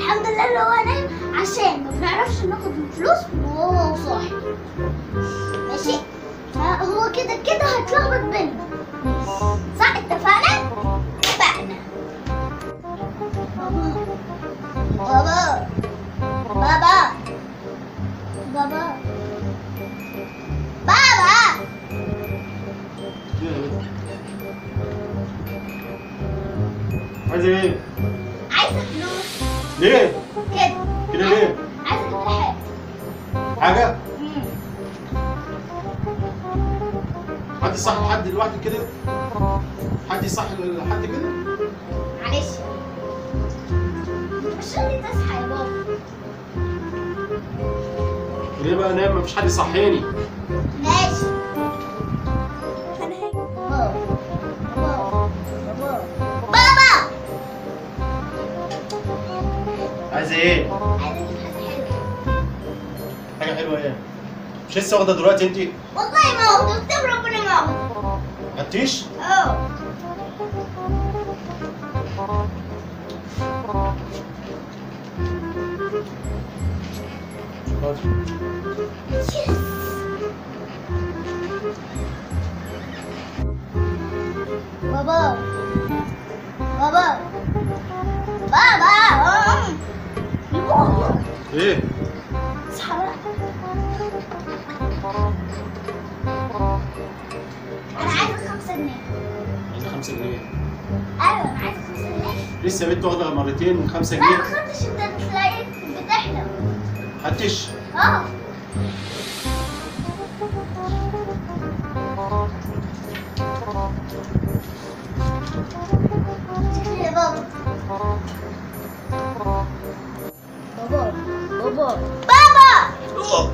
الحمد لله اللي هو نايم عشان ما بنعرفش ناخد الفلوس وهو صاحي ماشي ها، هو كده كده هيتلخبط بينا صح اتفقنا؟ اتفقنا بابا بابا بابا بابا عايز ايه؟ عايزه فلوس ليه؟ كده كده ليه؟ عايزه اجيب حاجه حاجة؟ مم. حد صح حد دلوقتي كده؟ حد يصح حد كده؟ معلش مش راضي تصحى يا بابا ليه بقى نام مفيش حد يصحيني؟ ماشي انا هيك بابا بابا بابا بابا عايز ايه؟ عايزه اجيب حاجه حلوه حاجة حلوة ايه؟ مش لسه واخدة دلوقتي انت؟ والله ما هو كتاب ربنا ما هو هتيش؟ اه يس بابا بابا بابا أم. يوه. ايه؟ اصحى بقى انا عايزه خمسة جنيه عايزة 5 جنيه ايوه انا عايزه خمسة جنيه لسه بنت واخدة مرتين 5 لا ما جنيه خدتش انت تلاقيك بتحلم هتيش؟ اه شكرا يا بابا بابا بابا بابا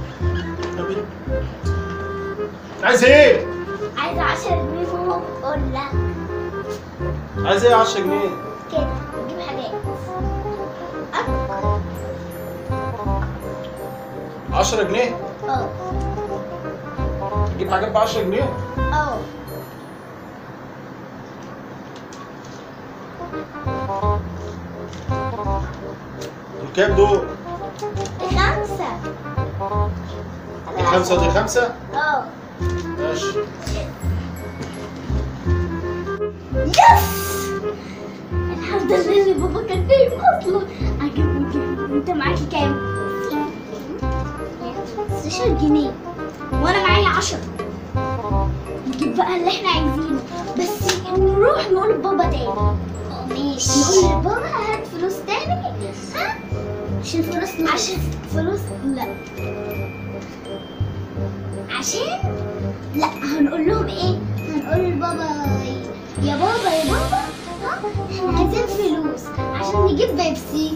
عايز ايه؟ عايزة عشرة جنيه ماما بتقول لك عايز ايه 10 جنيه؟ كده نجيب حاجات أك- 10 جنيه؟ اه تجيب حاجات ب 10 جنيه؟ اه دول كام دول؟ خمسة دي خمسة ودي خمسة؟ اه ماشي يس الحمد لله اللي بابا كان نايم اصلا عجبني جدا انت معاكي كام؟ 16 جنيه وانا معايا 10 نجيب بقى اللي احنا عايزينه بس نروح نقول لبابا تاني ماشي نقول لبابا هات فلوس تاني ها عشان فلوس عشان فلوس لا عشان لا هنقول لهم ايه هنقول لبابا يا بابا يا بابا ها احنا عايزين فلوس عشان نجيب بيبسي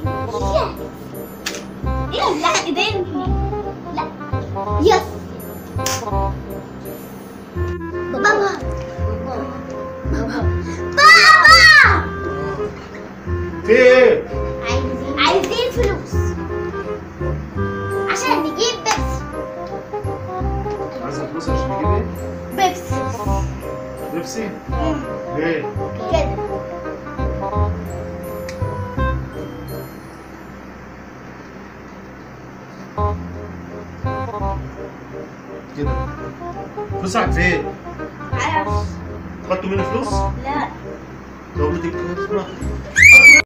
يس ايه لا ايدين لا يس بابا بابا بابا في ايه؟ عايزين عايزين فلوس عشان نجيب بيبسي عايزة فلوس عشان تجيب ايه؟ بيبسي بيبسي؟ ليه؟ كده كده فلوسك فين؟ معرفش خدتوا مني فلوس؟ لا لو بدك